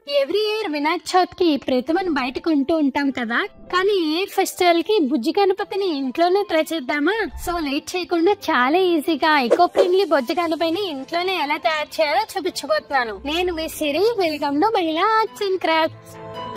every year Vinayaka చవిత్ కి ప్రతిమను బయట కొంటూ ఉంటాం కదా కానీ ఈ ఫెస్టివల్ కి బుజ్జి గణపతిని ఇంట్లోనే ట్రై చేద్దామా సో లేట్ చేయకుండా చాలా ఈజీగా ఎకో ఫ్రెండ్లీ బొజ్జి గణపతిని ఇంట్లోనే ఎలా తయారు చేయాలో చూపించబోతున్నాను నేను మీ Siri welcome to Mahila arts and crafts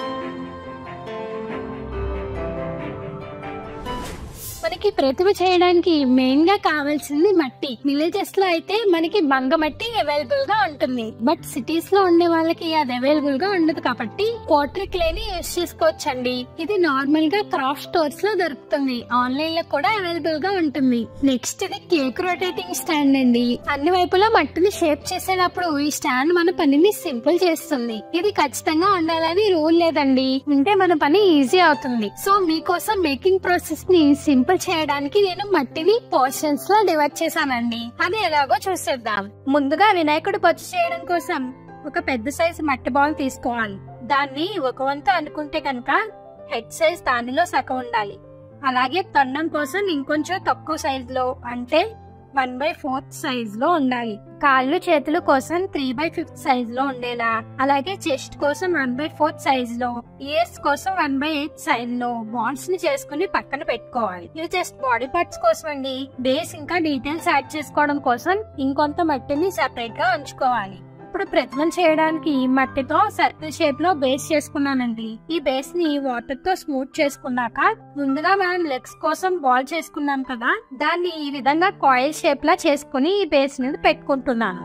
మనకి ప్రతిమ చేయడానికి మెయిన్ గా కావాల్సింది మట్టి విలేజెస్ లో అయితే మనకి బంగ మట్టి అవైలబుల్ గా ఉంటుంది బట్ సిటీస్ లో ఉండే వాళ్ళకి అది అవైలబుల్ గా ఉండదు కాబట్టి పోర్ట్రీ క్లే ని యూస్ చేసుకోవచ్చండి ఇది నార్మల్ గా క్రాఫ్ట్ స్టోర్స్ లో దొరుకుతుంది ఆన్లైన్ లో కూడా అవైలబుల్ గా ఉంటుంది నెక్స్ట్ ఇది కేక్ రొటేటింగ్ స్టాండ్ అండి అన్ని వైపులా మట్టిని షేప్ చేసేటప్పుడు ఈ స్టాండ్ మన పనిని సింపుల్ చేస్తుంది ఇది ఖచ్చితంగా ఉండాలని రూల్ లేదండి ఉంటే మన పని ఈజీ అవుతుంది సో మీకోసం మేకింగ్ ప్రాసెస్ ని సింపుల్ చేయడానికి నేను మట్టిని పోర్షన్స్ లో డివైడ్ చేశానండి అది ఎలాగో చూసేద్దాం ముందుగా వినాయకుడు బొచ్చు చేయడం కోసం ఒక పెద్ద సైజు మట్టి బాల్ తీసుకోవాలి దాన్ని ఒక వంతు అనుకుంటే కనుక హెడ్ సైజ్ దానిలో సగం ఉండాలి అలాగే తొండం కోసం ఇంకొంచెం తక్కువ సైజ్ లో అంటే వన్ బై ఫోర్త్ సైజ్ లో ఉండాలి కాళ్ళు చేతులు కోసం త్రీ బై ఫిఫ్త్ సైజ్ లో ఉండేలా అలాగే చెస్ట్ కోసం వన్ బై ఫోర్త్ సైజ్ లో ఇయర్స్ కోసం వన్ బై ఎయిత్ సైజ్ లో బాండ్స్ ని చేసుకుని పక్కన పెట్టుకోవాలి ఇది జస్ట్ బాడీ పార్ట్స్ కోసం అండి బేస్ ఇంకా డీటెయిల్స్ యాడ్ చేసుకోవడం కోసం ఇంకొంత మట్టిని సెపరేట్ గా ఉంచుకోవాలి ఇప్పుడు ప్రతిమను చేయడానికి మట్టితో సర్కిల్ షేప్ లో బేస్ చేసుకున్నానండి ఈ బేస్ ని వాటర్ తో స్మూత్ చేసుకున్నాక ముందుగా మనం లెగ్స్ కోసం బాల్ చేసుకున్నాం కదా దాన్ని ఈ విధంగా కాయిల్ షేప్ లా చేసుకుని ఈ బేస్ మీద పెట్టుకుంటున్నాను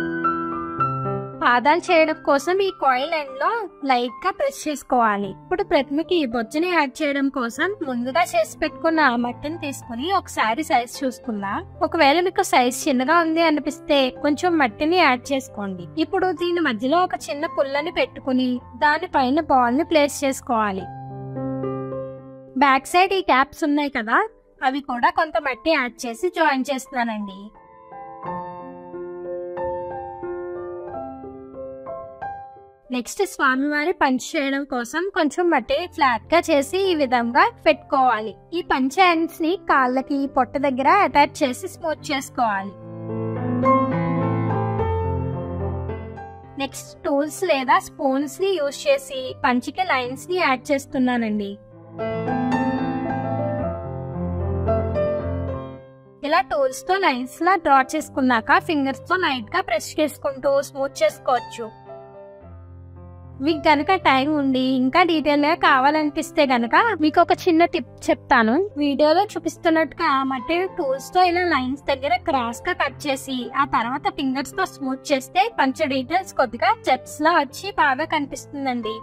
పాదాలు చేయడం కోసం ఈ కాయిల్ ఎండ్ లో లైట్ గా ప్రెస్ చేసుకోవాలి ఇప్పుడు ప్రతిమకి బొజ్జని యాడ్ చేయడం కోసం ముందుగా చేసి పెట్టుకున్న ఆ మట్టిని తీసుకుని ఒకసారి సైజ్ చూసుకుందాం ఒకవేళ మీకు సైజ్ చిన్నగా ఉంది అనిపిస్తే కొంచెం మట్టిని యాడ్ చేసుకోండి ఇప్పుడు దీని మధ్యలో ఒక చిన్న పుల్లని పెట్టుకుని దాని పైన బాల్ ని ప్లేస్ చేసుకోవాలి బ్యాక్ సైడ్ ఈ క్యాప్స్ ఉన్నాయి కదా అవి కూడా కొంత మట్టి యాడ్ చేసి జాయిన్ చేస్తున్నానండి నెక్స్ట్ స్వామివారి పంచ్ చేయడం కోసం కొంచెం మట్టి ఫ్లాట్ గా చేసి ఈ విధంగా పెట్టుకోవాలి ఈ పంచ ఎండ్స్ ని కాళ్ళకి పొట్ట దగ్గర అటాచ్ చేసి స్మూత్ చేసుకోవాలి నెక్స్ట్ టూల్స్ లేదా స్పూన్స్ ని యూజ్ చేసి పంచికి లైన్స్ ని యాడ్ చేస్తున్నానండి ఇలా టూల్స్ తో లైన్స్ లా డ్రా చేసుకున్నాక ఫింగర్స్ తో లైట్ గా ప్రెస్ చేసుకుంటూ స్మూత్ చేసుకోవచ్చు మీకు గనక టైం ఉండి ఇంకా డీటెయిల్ గా కావాలనిపిస్తే గనక మీకు ఒక చిన్న టిప్ చెప్తాను వీడియోలో చూపిస్తున్నట్టుగా మట్టి టూల్స్ తో ఇలా లైన్స్ దగ్గర క్రాస్ గా కట్ చేసి ఆ తర్వాత ఫింగర్స్ తో స్మూత్ చేస్తే కొంచెం డీటెయిల్స్ కొద్దిగా స్టెప్స్ లా వచ్చి బాగా కనిపిస్తుందండి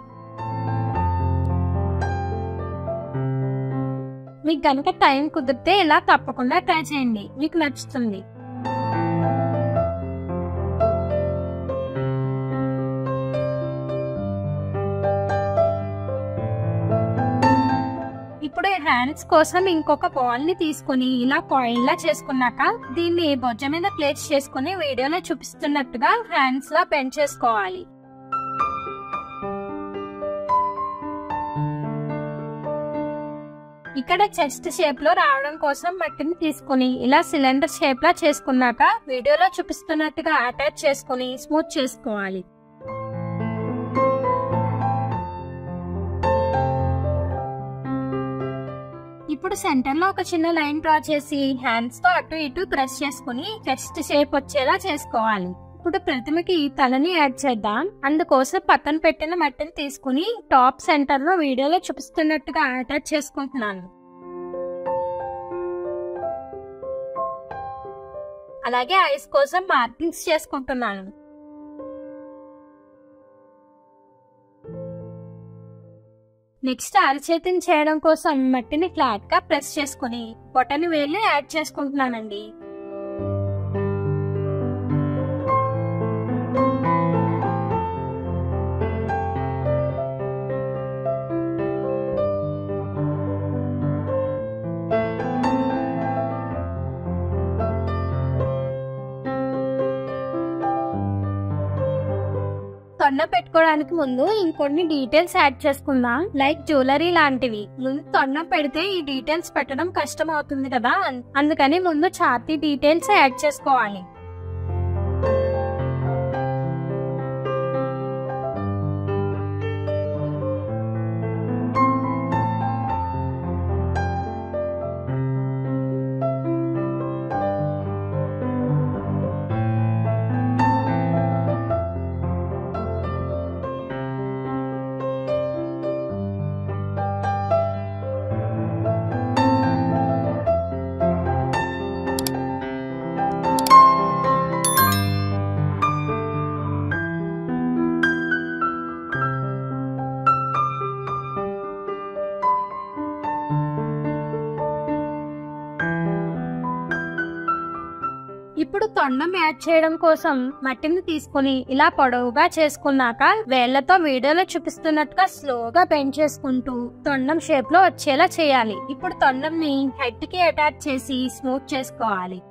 మీకు గనక టైం కుదిరితే ఇలా తప్పకుండా ట్రై చేయండి మీకు నచ్చుతుంది ఇప్పుడు హ్యాండ్స్ కోసం ఇంకొక బాల్ ని తీసుకుని ఇలా కాయిన్ లా చేసుకున్నాక దీన్ని బొజ్జ మీద ప్లేస్ చేసుకుని వీడియోలో చూపిస్తున్నట్టుగా హ్యాండ్స్ లా బెండ్ చేసుకోవాలి ఇక్కడ చెస్ట్ షేప్ లో రావడం కోసం మట్టిని తీసుకుని ఇలా సిలిండర్ షేప్ లా చేసుకున్నాక వీడియోలో చూపిస్తున్నట్టుగా అటాచ్ చేసుకుని స్మూత్ చేసుకోవాలి ఇప్పుడు సెంటర్ లో ఒక చిన్న లైన్ డ్రా చేసి హ్యాండ్స్ తో అటు ఇటు ప్రెస్ చేసుకుని చెస్ట్ షేప్ వచ్చేలా చేసుకోవాలి ఇప్పుడు ప్రతిమకి తలని యాడ్ చేద్దాం అందుకోసం పక్కన పెట్టిన మట్టిని తీసుకుని టాప్ సెంటర్ లో వీడియోలో చూపిస్తున్నట్టుగా అటాచ్ చేసుకుంటున్నాను అలాగే ఐస్ కోసం మార్కింగ్స్ చేసుకుంటున్నాను నెక్స్ట్ అరచేతిని చేయడం కోసం మట్టిని ఫ్లాట్ గా ప్రెస్ చేసుకుని బొటని వేలు యాడ్ చేసుకుంటున్నానండి తొండ పెట్టుకోవడానికి ముందు ఇంకొన్ని డీటెయిల్స్ యాడ్ చేసుకుందాం లైక్ జ్యువెలరీ లాంటివి ముందు తొండం పెడితే ఈ డీటెయిల్స్ పెట్టడం కష్టం అవుతుంది కదా అందుకని ముందు ఛాతీ డీటెయిల్స్ యాడ్ చేసుకోవాలి ఇప్పుడు తొండం యాడ్ చేయడం కోసం మట్టిని తీసుకుని ఇలా పొడవుగా చేసుకున్నాక వేళ్లతో వీడియోలో చూపిస్తున్నట్టుగా స్లోగా బెండ్ చేసుకుంటూ తొండం షేప్ లో వచ్చేలా చేయాలి ఇప్పుడు తొండం ని హెడ్ కి అటాచ్ చేసి స్మూత్ చేసుకోవాలి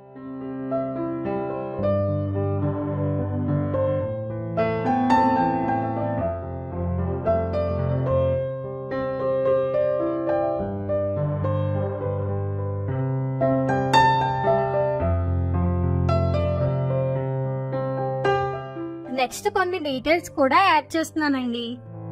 నెక్స్ట్ కొన్ని డీటెయిల్స్ కూడా యాడ్ చేస్తున్నానండి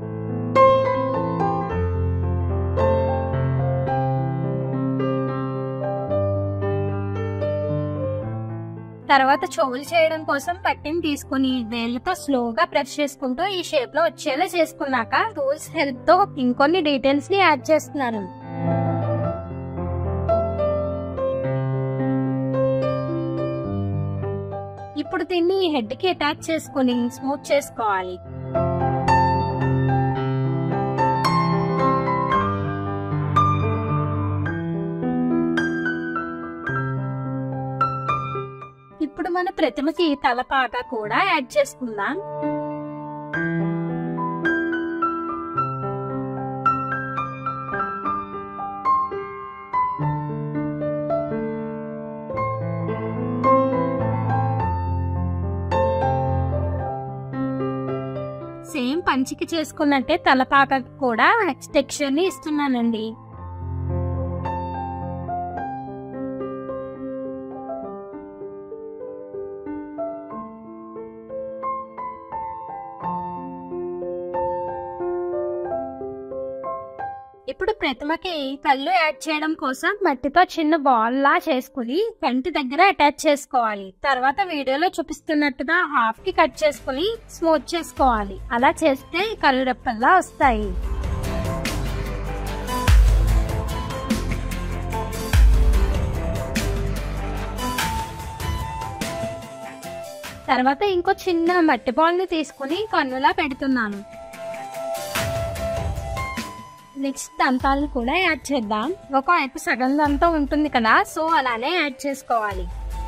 తర్వాత చెవులు చేయడం కోసం పట్టిని తీసుకుని వేళ్ళతో స్లోగా ప్రెస్ చేసుకుంటూ ఈ షేప్ లో వచ్చేలా చేసుకున్నాక టూల్స్ హెల్ప్ తో ఇంకొన్ని డీటెయిల్స్ ని యాడ్ చేస్తున్నాను ఇప్పుడు దీన్ని హెడ్ కి అటాచ్ చేసుకుని స్మూత్ చేసుకోవాలి ఇప్పుడు మన ప్రతిమకి తలపాక కూడా యాడ్ చేసుకుందాం సేమ్ పంచికి చేసుకున్నట్టే తలపాక కూడా టెక్స్చర్ ని ఇస్తున్నానండి ఇప్పుడు ప్రతిమకి కళ్ళు యాడ్ చేయడం కోసం మట్టితో చిన్న బాల్ లా చేసుకుని కంటి దగ్గర అటాచ్ చేసుకోవాలి తర్వాత వీడియోలో చూపిస్తున్నట్టుగా హాఫ్ కి కట్ చేసుకుని స్మూత్ చేసుకోవాలి అలా చేస్తే కళ్ళు రెప్పల్లా వస్తాయి తర్వాత ఇంకో చిన్న మట్టి బాల్ ని తీసుకుని కన్నులా పెడుతున్నాను నెక్స్ట్ దంతాలను కూడా యాడ్ చేద్దాం ఒక వైపు సగం దంతం ఉంటుంది కదా సో అలానే యాడ్ చేసుకోవాలి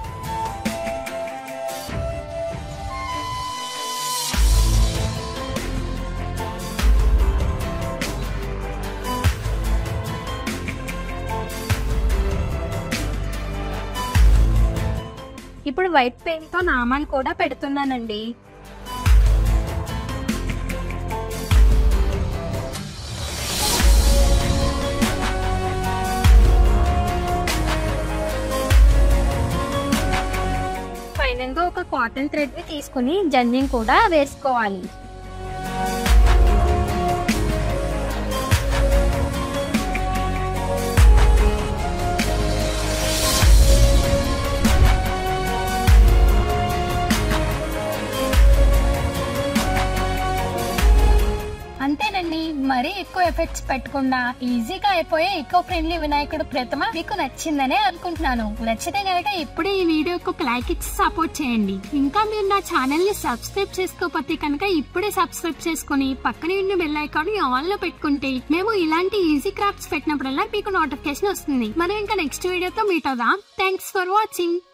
ఇప్పుడు వైట్ పెయింట్ తో నామాలు కూడా పెడుతున్నానండి ఫైనల్ గా ఒక కాటన్ థ్రెడ్ ని తీసుకుని జంజింగ్ కూడా వేసుకోవాలి అంతేనండి మరీ ఎక్కువ ఎఫెక్ట్స్ పెట్టకుండా ఈజీగా అయిపోయే ఈకో ఫ్రెండ్లీ వినాయకుడు ప్రతిమ మీకు నచ్చిందనే అనుకుంటున్నాను నచ్చితే కనుక ఇప్పుడే ఈ వీడియోకి ఒక లైక్ ఇచ్చి సపోర్ట్ చేయండి ఇంకా మీరు నా ఛానల్ ని సబ్స్క్రైబ్ చేసుకోకపోతే కనుక ఇప్పుడే సబ్స్క్రైబ్ చేసుకుని పక్కనే ఉన్న బెల్ ఐకాన్ ఆన్ లో పెట్టుకుంటే మేము ఇలాంటి ఈజీ క్రాఫ్ట్స్ పెట్టినప్పుడల్లా మీకు నోటిఫికేషన్ వస్తుంది మనం ఇంకా నెక్స్ట్ వీడియోతో మీట్ అవుదాం థ్యాంక్స్ ఫర్ వాచింగ్